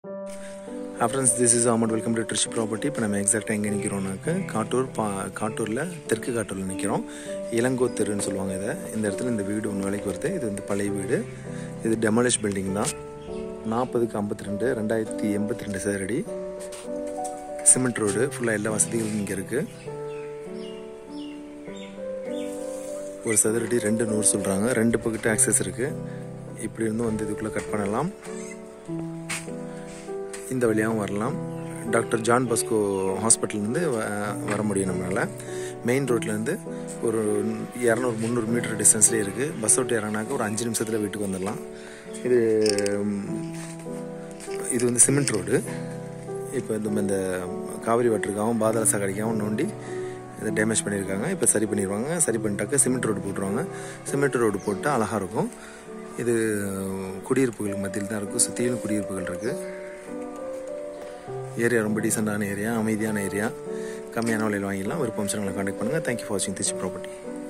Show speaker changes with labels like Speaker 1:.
Speaker 1: friends this is amount welcome to Trish property இப்போ நம்ம எக்ஸாக்டாக எங்கே நிற்கிறோம்னாக்க காட்டூர் பா காட்டூரில் தெற்கு காட்டூரில் நிற்கிறோம் இளங்கோ தெருன்னு சொல்லுவாங்க இதை இந்த இடத்துல இந்த வீடு ஒன்று வேலைக்கு வருது இது வந்து பழைய வீடு இது டெமாலிஷ் பில்டிங் தான் நாற்பதுக்கு ஐம்பத்தி ரெண்டு ரெண்டாயிரத்தி எண்பத்தி ரெண்டு சேரடி சிமெண்ட் ரோடு ஃபுல்லாக எல்லா வசதிகளும் இங்கே இருக்குது ஒரு சதுரடி ரெண்டு நூறு சொல்கிறாங்க ரெண்டு பக்கத்து ஆக்சஸ் இருக்குது இப்படி இருந்தும் வந்து இதுக்குள்ளே கட் பண்ணலாம் இந்த வழியாகவும் வரலாம் டாக்டர் ஜான் பாஸ்கோ ஹாஸ்பிட்டல்லேருந்து வர முடியும் நம்மளால் மெயின் ரோட்லேருந்து ஒரு இரநூறு முந்நூறு மீட்டர் டிஸ்டன்ஸ்லேயே இருக்குது பஸ் விட்டு இறங்கினாக்க ஒரு அஞ்சு நிமிஷத்தில் வீட்டுக்கு வந்துடலாம் இது இது வந்து சிமெண்ட் ரோடு இப்போ இந்த இந்த காவிரி வாட்டருக்காகவும் பாதாள சாக்கடைக்காகவும் நோண்டி இதை டேமேஜ் பண்ணியிருக்காங்க இப்போ சரி பண்ணிடுவாங்க சரி பண்ணிட்டாக்க சிமெண்ட் ரோடு போட்டுருவாங்க சிமெண்ட் ரோடு போட்டால் அழகாக இருக்கும் இது குடியிருப்புகள் மத்தியில் தான் இருக்கும் சுற்றிலும் குடியிருப்புகள் இருக்குது ஏரியா ரொம்ப டீசெண்டான ஏரியா அமைதியான ஏரியா கம்மியான விலையில் வாங்கிடலாம் விருப்பம் கான்டாக்ட் பண்ணுங்கள் தேங்க்யூ ஃபார் வாட்சிங் திச்சு ப்ராப்பர்ட்டி